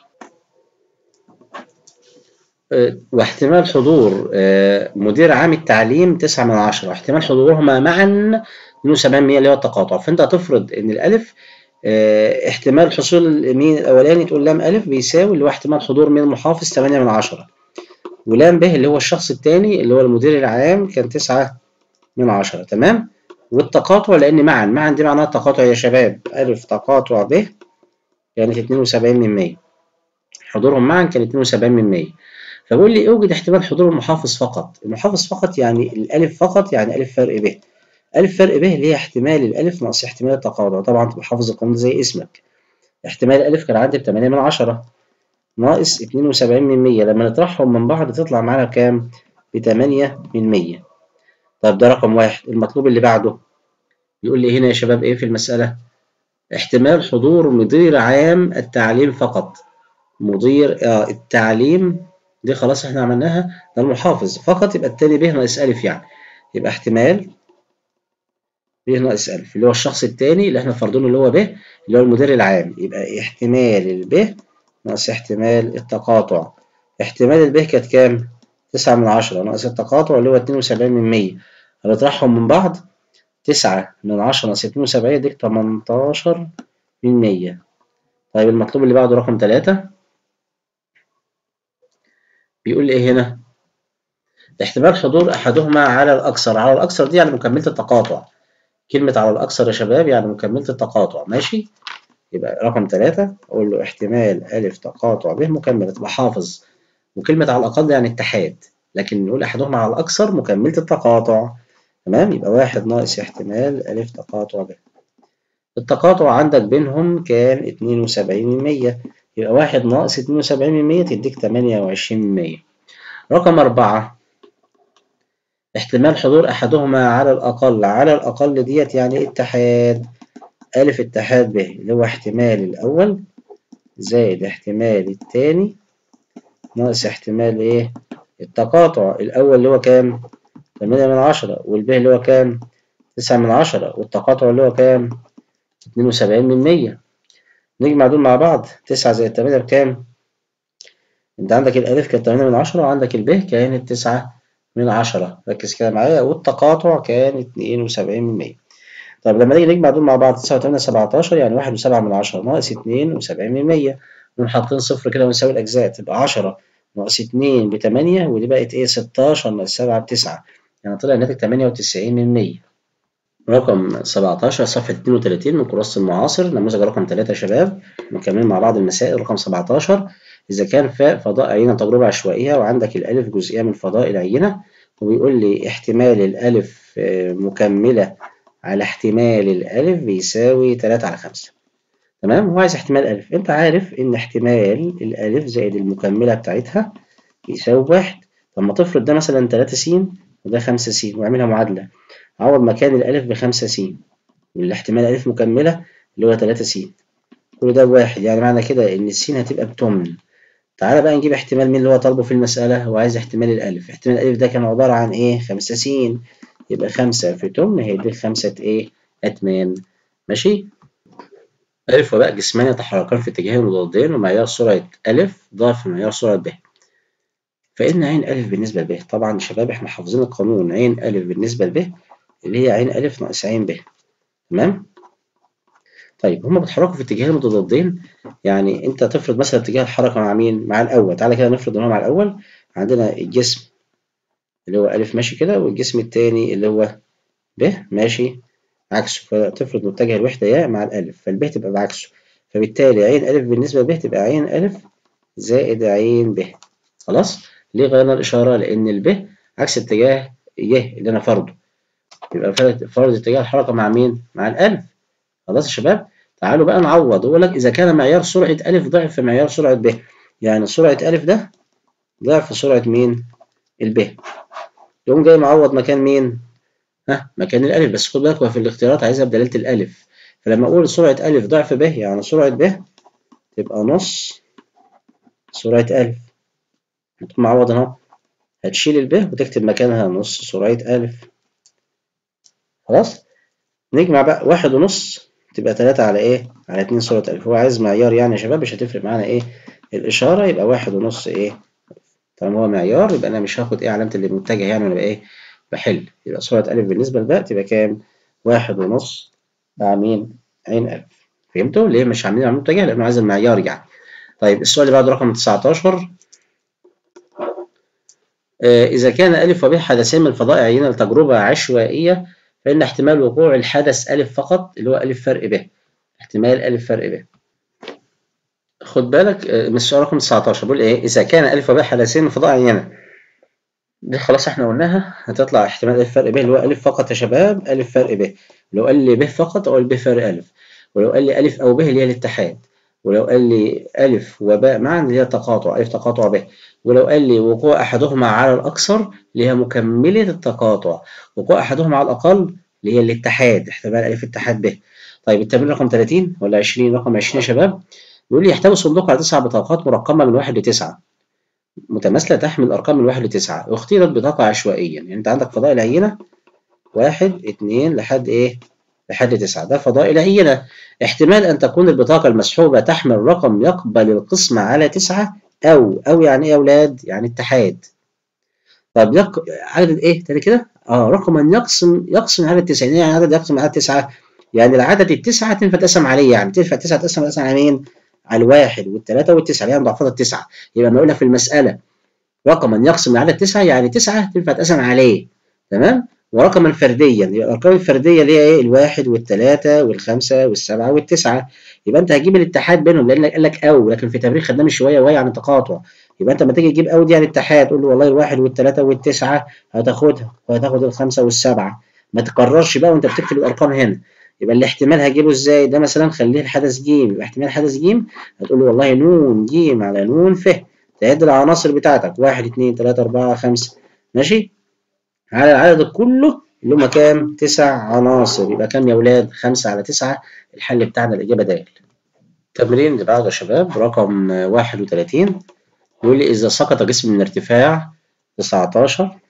واحتمال حضور مدير عام التعليم تسعة من عشرة واحتمال حضورهما معا 72% اللي هو التقاطع فأنت هتفرض إن الألف احتمال حصول مين الأولاني تقول لام ألف بيساوي اللي هو احتمال حضور مين المحافظ تمانية من عشرة ولام ب اللي هو الشخص التاني اللي هو المدير العام كان تسعة من عشرة تمام والتقاطع لأن معا معا دي معناها التقاطع يا شباب ألف تقاطع ب كانت اتنين وسبعين من مية حضورهم معا كان اتنين وسبعين من مية فبقول لي اوجد احتمال حضور المحافظ فقط المحافظ فقط يعني الألف فقط يعني ألف فرق ب ألف فرق ب اللي هي احتمال الألف ناقص احتمال التقاطع طبعا تبقى حافظ القانون زي اسمك احتمال الألف كان عندي بتمانية من عشرة ناقص اتنين وسبعين من مية لما نطرحهم من بعض تطلع معانا بكام؟ بتمانية من مية طب ده رقم واحد المطلوب اللي بعده يقول لي هنا يا شباب ايه في المسألة؟ احتمال حضور مدير عام التعليم فقط مدير آه التعليم دي خلاص احنا عملناها ده المحافظ فقط يبقى التاني ب ناقص ألف يعني يبقى احتمال ب ناقص ألف اللي هو الشخص التاني اللي احنا فرضينه اللي هو ب اللي هو المدير العام يبقى احتمال الب ناقص احتمال التقاطع احتمال الب كانت كام؟ تسعة من عشرة ناقص التقاطع اللي هو اتنين وسبعين من مية هنطرحهم من بعض تسعة من عشرة ناقص اتنين وسبعين يديك تمنتاشر من مية طيب المطلوب اللي بعده رقم تلاتة بيقول لي ايه هنا؟ احتمال حضور احدهما على الاكثر على الاكثر دي يعني مكملة التقاطع كلمة على الاكثر يا شباب يعني مكملة التقاطع ماشي؟ يبقى رقم تلاتة أقول له احتمال ألف تقاطع ب مكملة تبقى حافظ وكلمة على الأقل يعني اتحاد لكن نقول أحدهما على الأكثر مكملة التقاطع تمام يبقى واحد ناقص احتمال ألف تقاطع ب التقاطع عندك بينهم كان اتنين وسبعين من مية يبقى واحد ناقص اتنين وسبعين من مية تديك تمانية وعشرين من مية رقم أربعة احتمال حضور أحدهما على الأقل على الأقل ديت يعني اتحاد ألف اتحاد ب اللي هو احتمال الأول زائد احتمال التاني ناقص احتمال ايه التقاطع الأول اللي هو كام؟ تمانية من عشرة والب اللي هو كام؟ تسعة من عشرة والتقاطع اللي هو كام؟ اتنين وسبعين من مية نجمع دول مع بعض تسعة زائد تمانية بكام؟ انت عندك الألف كانت تمانية من عشرة وعندك الب كانت تسعة من عشرة ركز كده معايا والتقاطع كان اتنين وسبعين من مية طب لما نيجي نجمع دول مع بعض تسعة وتمانية سبعتاشر يعني واحد وسبعة من عشرة ناقص اتنين وسبعين من مية نقوم حاطين صفر كده ونساوي الأجزاء تبقى عشرة ناقص اتنين بتمانية ودي بقت ايه ستاشر ناقص سبعة بتسعة يعني طلع الناتج تمانية وتسعين من مية رقم 17 صفحة 32 من كراسة المعاصر نموذج رقم 3 يا شباب مكملين مع بعض المسائل رقم 17 إذا كان فاء فضاء عينة تجربة عشوائية وعندك الألف جزئية من فضاء العينة وبيقول لي احتمال الألف مكملة على احتمال الألف بيساوي 3 على 5 تمام هو عايز احتمال ألف أنت عارف إن احتمال الألف زائد المكملة بتاعتها بيساوي واحد طب ما تفرض ده مثلا 3 س وده 5 س واعملها معادلة عوض مكان الألف بخمسة س والاحتمال ألف مكملة اللي هو تلاتة س كل ده بواحد يعني معنى كده إن السين هتبقى بتمن تعالى بقى نجيب احتمال مين اللي هو طالبه في المسألة هو عايز احتمال الألف احتمال الألف ده كان عبارة عن إيه خمسة س يبقى خمسة في تمن هيديك خمسة إيه أتمان ماشي ألف وباء جسمان يتحركان في اتجاهين مضادين ومعيار سرعة ألف ضعف معيار سرعة ب فإن عين ألف بالنسبة لب طبعا يا شباب إحنا حافظين القانون عين ألف بالنسبة لب اللي هي عين ألف ناقص عين ب تمام طيب هما بيتحركوا في اتجاهين متضادين يعني أنت تفرض مثلا اتجاه الحركة مع مين؟ مع الأول تعالى كده نفرض إن هو مع الأول عندنا الجسم اللي هو ألف ماشي كده والجسم التاني اللي هو ب ماشي عكسه فتفرض متجه الوحدة ياء مع الألف فالب تبقى بعكسه فبالتالي عين ألف بالنسبة لب تبقى عين ألف زائد عين ب خلاص ليه غيرنا الإشارة؟ لأن الب عكس اتجاه ي اللي أنا فرضه يبقى فرض اتجاه الحركة مع مين؟ مع الألف خلاص يا شباب تعالوا بقى نعوض يقول لك إذا كان معيار سرعة ألف ضعف معيار سرعة ب يعني سرعة ألف ده ضعف سرعة مين؟ الب يقوم جاي معوض مكان مين؟ ها مكان الألف بس خد بالك هو في الاختيارات عايزها بدلالة الألف فلما أقول سرعة ألف ضعف ب يعني سرعة ب تبقى نص سرعة ألف هتقوم معوض أهو هتشيل الب وتكتب مكانها نص سرعة ألف خلاص نجمع بقى واحد ونص تبقى تلاتة على ايه على اتنين سرعة ألف هو عايز معيار يعني يا شباب مش هتفرق معانا ايه الإشارة يبقى واحد ونص ايه طالما هو معيار يبقى أنا مش هاخد ايه علامة اللي متجه يعني وأنا بقى ايه بحل يبقى سرعة ألف بالنسبة لباء تبقى كام واحد ونص مع مين عين ألف فهمتوا ليه مش عاملين على متجه لأنه عايز المعيار يعني طيب السؤال اللي بعده رقم 19 آه إذا كان ألف وب حدثين من الفضاء عينة لتجربة عشوائية فإن احتمال وقوع الحدث ألف فقط اللي هو ألف فرق ب احتمال ألف فرق ب خد بالك من السؤال رقم 19 بيقول إيه إذا كان ألف وب حدثين من فضاء عينة دي خلاص احنا قلناها هتطلع احتمال ألف فرق ب اللي هو ألف فقط يا شباب ألف فرق ب لو قال لي ب فقط أقول ب فرق ألف ولو قال لي ألف أو ب اللي هي الاتحاد ولو قال لي ألف وباء معا اللي هي تقاطع ألف تقاطع ب ولو قال لي وقوع أحدهما على الأكثر اللي هي مكملة التقاطع وقوع أحدهما على الأقل اللي هي الاتحاد احتمال ألف اتحاد ب طيب التمرين رقم 30 ولا 20 رقم 20 يا شباب بيقول لي يحتوي صندوق على تسع بطاقات مرقمة من واحد لتسعة متماثلة تحمل أرقام من واحد لتسعة واختيرت بطاقة عشوائيا يعني أنت عندك فضاء العينة واحد اتنين لحد إيه لحد تسعة ده فضاء العينة احتمال أن تكون البطاقة المسحوبة تحمل رقم يقبل القسمة على تسعة أو أو يعني إيه يا أولاد؟ يعني اتحاد. طب يق... عدد إيه تاني كده؟ آه رقما يقسم يقسم على التسعين يعني عدد يقسم على التسعة يعني العدد التسعة تنفع تقسم عليه يعني تنفع تسعة تقسم تقسم على مين؟ على الواحد والثلاثة والتسعة اللي هي مضاعفات التسعة يبقى لما أقول لك في المسألة رقما يقسم على التسعة يعني تسعة تنفع تقسم عليه تمام؟ ورقما فرديا الارقام الفرديه اللي هي ايه الواحد والثلاثه والخمسه والسبعه والتسعه يبقى انت هتجيب الاتحاد بينهم لان قال لك او لكن في تمرين خدناه من شويه وهي عن التقاطع يبقى انت لما تيجي تجيب او دي عن الاتحاد تقول له والله الواحد والثلاثه والتسعه هتاخدها وهتاخد الخمسه والسبعه ما تكررش بقى وانت بتكتب الارقام هنا يبقى الاحتمال هجيبه ازاي ده مثلا خليه الحدث ج يبقى احتمال حدث ج هتقول له والله نون ج على نون ف تعد العناصر بتاعتك واحد اثنين ثلاثه اربعه خمسه ماشي على العدد كله اللي هما كام؟ تسع عناصر يبقى كام يا ولاد؟ خمسة على تسعة الحل بتاعنا الإجابة د. التمرين اللي بعده يا شباب رقم واحد وتلاتين بيقول لي إذا سقط جسم من ارتفاع تسعتاشر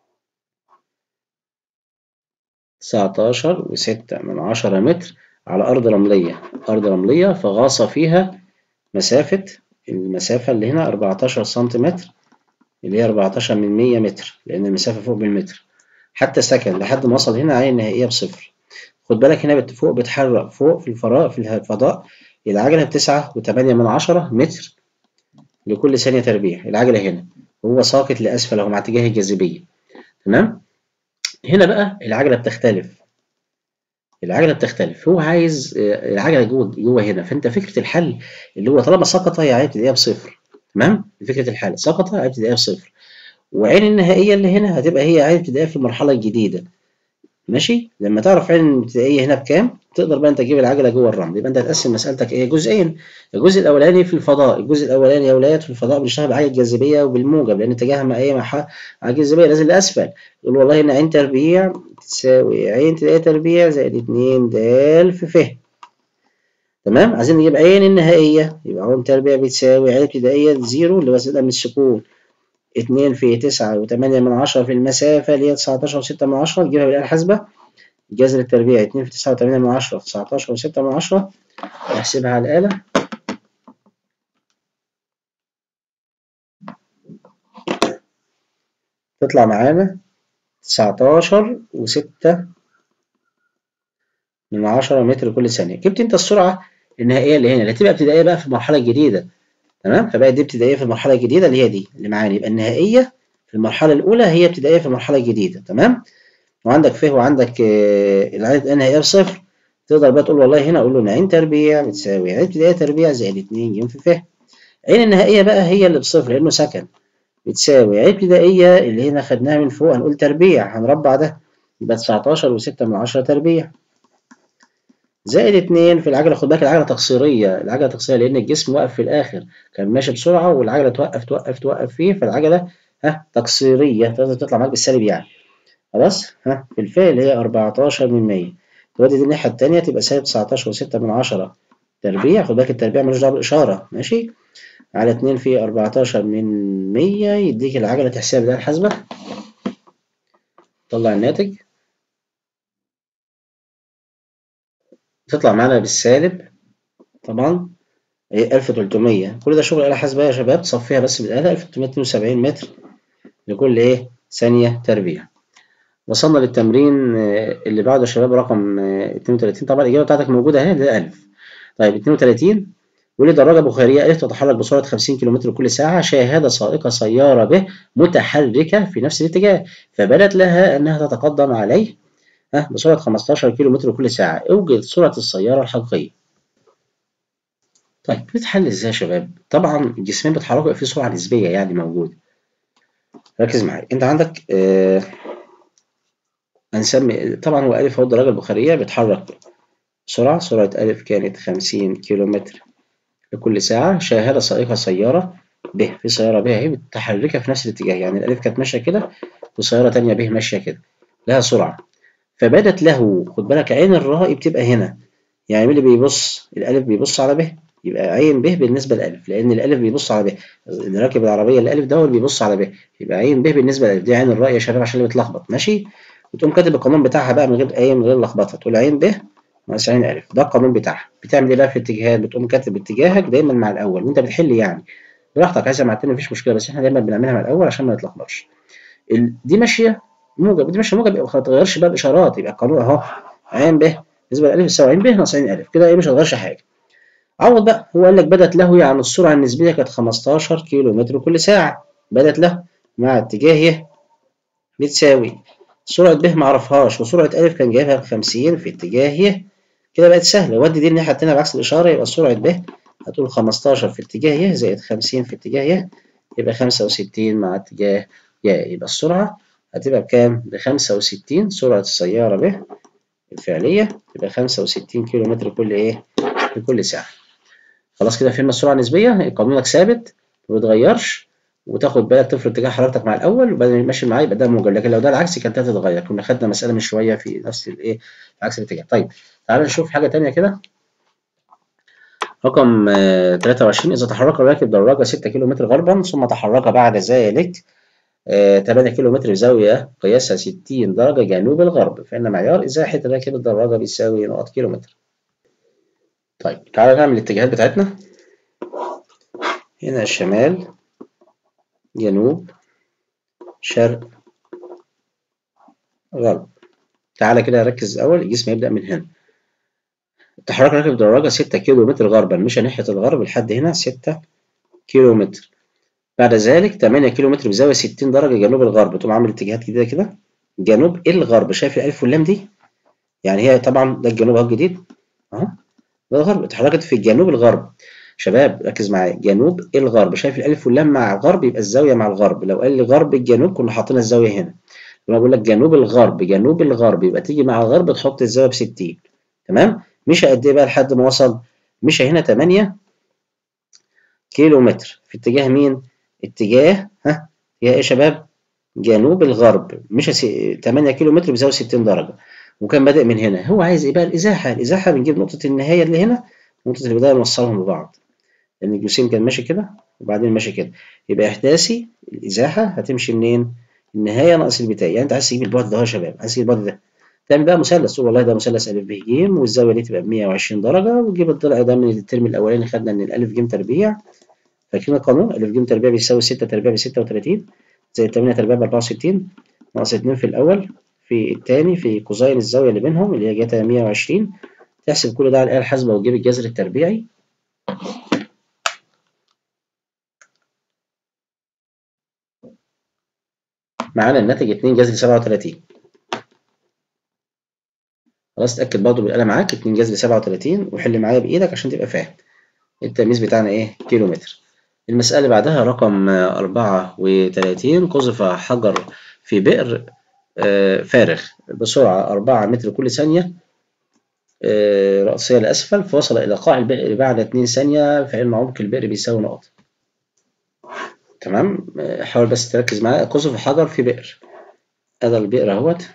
تسعتاشر وستة من عشرة متر على أرض رملية أرض رملية فغاص فيها مسافة المسافة اللي هنا أربعتاشر سنتيمتر اللي هي أربعتاشر من مية متر لأن المسافة فوق بالمتر حتى سكن لحد ما وصل هنا عين نهائية بصفر خد بالك هنا فوق بيتحرك فوق في الفراغ في الفضاء العجلة بتسعة وتمانية من عشرة متر لكل ثانية تربيع العجلة هنا وهو ساقط لأسفل أهو مع اتجاه الجاذبية تمام هنا بقى العجلة بتختلف العجلة بتختلف هو عايز العجلة جوه جوه هنا فأنت فكرة الحل اللي هو طالما سقط هي عين ابتدائية بصفر تمام فكرة الحل سقط عين ابتدائية بصفر وعين النهائية اللي هنا هتبقى هي عين ابتدائية في المرحلة الجديدة ماشي لما تعرف عين الابتدائية هنا بكام تقدر بقى انت تجيب العجله جوه الرمل يبقى انت هتقسم مسالتك ايه جزئين الجزء الاولاني في الفضاء الجزء الاولاني يا اولاد في الفضاء بنشتغل بعجله الجاذبيه وبالموجب لان اتجاهها مع ايه مع الجاذبيه لازم لاسفل يقول والله هنا عين تربيع تساوي عين تلاقي تربيع زائد 2 د في ف تمام عايزين نجيب عين النهائيه يبقى عين تربيع بتساوي عين ابتدائيه زيرو اللي هو زائد من السكون 2 في 9 و8 من 10 في المسافه اللي هي 19 و6 من 10 تجيبها بالاله الحاسبه جذر التربيع اتنين في تسعة وتمانية من عشرة في تسعتاشر وستة من عشرة نحسبها على الآلة تطلع معانا تسعتاشر وستة من عشرة متر كل ثانية جبت انت السرعة النهائية اللي هنا اللي هتبقى ابتدائية بقى في المرحلة الجديدة تمام فبقت دي ابتدائية في المرحلة الجديدة اللي هي دي اللي معانا يبقى النهائية في المرحلة الأولى هي ابتدائية في المرحلة الجديدة تمام وعندك ف وعندك العدد ان هي بصفر تقدر بقى تقول والله هنا اقول له ان عين تربيع بتساوي عين ابتدائيه تربيع زائد 2 ج في ف عين النهائيه بقى هي اللي بصفر لانه سكن بتساوي عين ابتدائيه اللي هنا خدناها من فوق هنقول تربيع هنربع ده يبقى 19 و6 من 10 تربيع زائد 2 في العجله خد بالك العجله تقصيريه العجله تقصيريه لان الجسم واقف في الاخر كان ماشي بسرعه والعجله توقف توقف توقف فيه فالعجله ها تقصيريه تقدر تطلع معاك بالسالب يعني خلاص ها في الفعل اللي هي 14 من 100 تودي دي الناحية التانية تبقى سالب 19 و6 من 10 تربيع خد بالك التربيع ملوش دعوة بالإشارة ماشي على 2 في 14 من 100 يديك العجلة تحسبها بالآلة الحاسبة طلع الناتج تطلع معانا بالسالب طبعا 1300 كل ده شغل آلة حاسبة يا شباب تصفيها بس بالآلة 1372 متر لكل إيه ثانية تربيع وصلنا للتمرين اللي بعده يا شباب رقم 32 طبعا الإجابة بتاعتك موجودة أهي ده ألف طيب 32 بيقول لي دراجة بخارية ألف تتحرك بسرعة 50 كم كل ساعة شاهد سائقة سيارة به متحركة في نفس الاتجاه فبدت لها أنها تتقدم عليه بسرعة 15 كم كل ساعة اوجد سرعة السيارة الحقيقية طيب بتحل ازاي يا شباب؟ طبعا الجسمين بيتحركوا في سرعة نسبية يعني موجودة ركز معايا انت عندك آه هنسمي طبعا هو ألف هو الدرجة البخارية بيتحرك بسرعة سرعة ألف كانت خمسين كيلومتر لكل ساعة شاهد سائقة سيارة ب في سيارة ب اهي متحركة في نفس الاتجاه يعني الألف كانت ماشية كده وسيارة تانية ب ماشية كده لها سرعة فبدت له خد بالك عين الرائي بتبقى هنا يعني مين اللي بيبص الألف بيبص على ب يبقى عين ب بالنسبة لألف لأن الألف بيبص على ب اللي راكب العربية الألف ده هو اللي بيبص على ب يبقى عين ب بالنسبة لألف دي عين الرائي يا شباب عشان اللي بيتلخبط ماشي وتقوم كاتب القانون بتاعها بقى من غير ايه من غير لخبطه تقول عين ب ناقص عين الف ده القانون بتاعها بتعمل ايه بقى في الاتجاهات بتقوم كاتب اتجاهك دايما مع الاول وانت بتحل يعني براحتك عايزها مع التاني مفيش مشكله بس احنا دايما بنعملها مع الاول عشان ما نتلخبطش دي ماشيه موجب ودي ماشيه موجب يبقى ما تغيرش بقى الاشارات يبقى القانون اهو عين ب بالنسبه للالف يساوي عين ب ناقص عين الف كده ايه مش هتغيرش حاجه عوض بقى هو قال لك بدت له يعني السرعه النسبيه كانت 15 كيلو متر كل ساعه بدت له مع اتجاه بتساوي سرعة ب معرفهاش وسرعة أ كان جايبها بخمسين في اتجاه ي كده بقت سهلة ودي دي الناحية التانية بعكس الإشارة يبقى سرعة ب هتقول خمستاشر في اتجاه ي زائد خمسين في اتجاه ي يبقى خمسة وستين مع اتجاه ي يبقى السرعة هتبقى بكام؟ بخمسة وستين سرعة السيارة ب الفعلية تبقى خمسة وستين كيلو متر كل إيه؟ لكل ساعة خلاص كده فهمنا السرعة النسبية قانونك ثابت ما بيتغيرش وتاخد بالك تفرض اتجاه حركتك مع الاول وبعدين ماشي معاه يبقى ده موجب لكن لو ده العكس كانت هتتغير كنا خدنا مساله من شويه في نفس الايه عكس الاتجاه طيب تعال نشوف حاجه ثانيه كده رقم 23 إذا تحرك الراكب دراجة 6 كيلو متر غربا ثم تحرك بعد ذلك 8 كيلو متر بزاوية قياسها 60 درجة جنوب الغرب فإن معيار إزاحة راكب الدراجة بيساوي نقط كيلو متر. طيب تعالى نعمل الاتجاهات بتاعتنا. هنا شمال جنوب شرق غرب. تعالى كده ركز الأول الجسم يبدأ من هنا. تحرك راكب الدراجة 6 كيلو متر غربا مشى ناحية الغرب لحد هنا 6 كيلو متر. بعد ذلك 8 كيلو متر بزاوية 60 درجة جنوب الغرب تقوم عامل اتجاهات جديدة كده جنوب الغرب شايف الألف واللام دي؟ يعني هي طبعا ده الجنوب أهو الجديد أهو ده الغرب اتحركت في الجنوب الغرب شباب ركز معايا جنوب الغرب شايف الألف واللام مع الغرب يبقى الزاوية مع الغرب لو قال لي غرب الجنوب كنا حاطين الزاوية هنا لما بقول لك جنوب الغرب جنوب الغرب يبقى تيجي مع الغرب تحط الزاوية ب 60 تمام؟ مشى قد إيه بقى لحد ما وصل؟ مشى هنا 8 كيلو متر في اتجاه مين؟ اتجاه ها اتجاه ايه يا شباب؟ جنوب الغرب مشى 8 كيلو متر بيساوي 60 درجة وكان بادئ من هنا هو عايز ايه بقى الإزاحة الإزاحة بنجيب نقطة النهاية اللي هنا ونقطة البداية نوصلهم ببعض لأن الجسيم كان ماشي كده وبعدين ماشي كده يبقى إحداثي الإزاحة هتمشي منين؟ النهاية ناقص البداية يعني أنت عايز تجيب البعد ده يا شباب عايز تجيب البعد ده تعمل بقى مثلث تقول والله ده مثلث أ ب ج والزاوية دي تبقى ب 120 درجة وتجيب الضلع ده من الترم الأولاني خدنا إن الألف ج تربيع فاكرين القانون ألف ج تربيع بيساوي 6 تربيع ب 36 زائد 8 تربيع ب 64 ناقص 2 في الأول في الثاني في كوزين الزاوية اللي بينهم اللي هي جاتا 120 تحسب كل ده على الآلة الحاسبة وتجيب الجذر التربيعي معانا الناتج 2 جذر 37 خلاص اتأكد برضه بالقلم معاك 2 جذر 37 وحل معايا بإيدك عشان تبقى فاهم التمييز بتاعنا إيه كيلو متر المسألة اللي بعدها رقم 34 قذف حجر في بئر فارغ بسرعة 4 متر كل ثانية رأسية لأسفل فوصل إلى قاع البئر بعد 2 ثانية فإن عمق البئر بيساوي نقط تمام حاول بس تركز معايا قذف حجر في بئر هذا البئر اهوت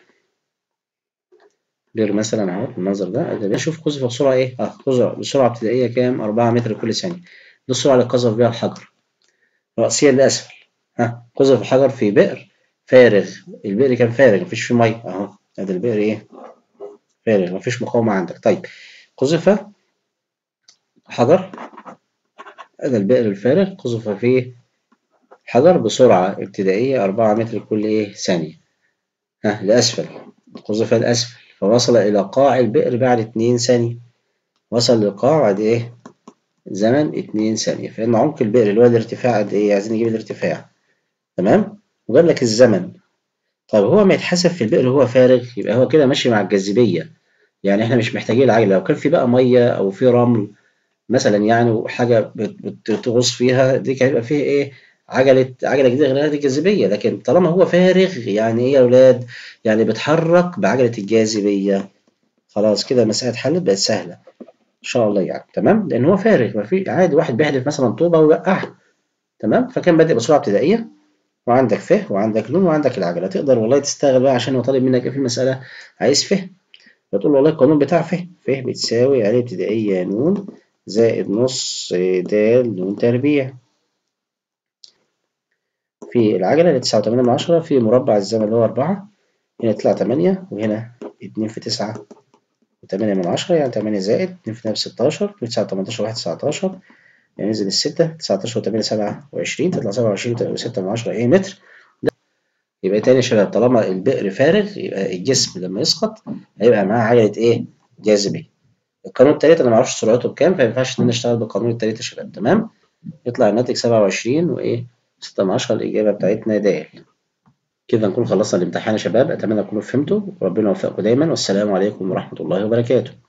بئر مثلا اهوت بالمنظر ده ده بشوف قذف بسرعة ايه؟ اه قذف بسرعة ابتدائية كام؟ 4 متر كل ثانية دي السرعة اللي قذف بيها الحجر رأسيا لأسفل ها قذف الحجر في بئر فارغ البئر كان فارغ مفيش فيه مية اهو ادي البئر ايه؟ فارغ مفيش مقاومة عندك طيب قذف حجر هذا البئر الفارغ قذف فيه حجر بسرعة ابتدائية أربعة متر كل إيه ثانية ها لأسفل قذف لأسفل فوصل إلى قاع البئر بعد اتنين ثانية وصل للقاع بعد إيه زمن اتنين ثانية فإن عمق البئر اللي هو الارتفاع قد إيه عايزين نجيب الارتفاع تمام وجاب لك الزمن طيب هو ما يتحسب في البئر هو فارغ يبقى هو كده ماشي مع الجاذبية يعني إحنا مش محتاجين العجلة لو كان في بقى مية أو في رمل مثلا يعني وحاجة بتغوص فيها دي كان هيبقى فيه إيه عجلة عجلة جديدة غير هذه الجاذبية لكن طالما هو فارغ يعني ايه يا ولاد؟ يعني بيتحرك بعجلة الجاذبية خلاص كده المسألة اتحلت بقت سهلة إن شاء الله يعني تمام لأن هو فارغ ما في عادي واحد بيحدف مثلا طوبة ويوقعها تمام فكان بادئ بسرعة ابتدائية وعندك فه وعندك لون وعندك العجلة تقدر والله تستغل بقى عشان هو طالب منك ايه في المسألة عايز فه فتقول له والله القانون بتاع فه فه بتساوي عليه ابتدائية نون زائد نص د نون تربيع في العجلة اللي تسعة وتمانية من عشرة في مربع الزمن اللي هو أربعة هنا يطلع تمانية وهنا اتنين في تسعة وتمانية من عشرة يعني تمانية زائد اتنين في اتنين ستاشر في تسعة وتمنتاشر واحد تسعتاشر يعني ننزل الستة تسعتاشر وتمانية سبعة وعشرين تطلع سبعة وعشرين وستة من عشرة إيه متر يبقى تاني يا شباب طالما البئر فارغ يبقى الجسم لما يسقط هيبقى معاه عجلة إيه جاذبية القانون التالت أنا معرفش سرعته بكام فمينفعش إن أنا أشتغل بالقانون التالت يا شباب تمام يطلع الناتج سبعة وعشرين وإيه ستة من عشرة الإجابة بتاعتنا د كده نكون خلصنا الامتحان يا شباب أتمنى تكونوا فهمتوا وربنا يوفقكم دايما والسلام عليكم ورحمة الله وبركاته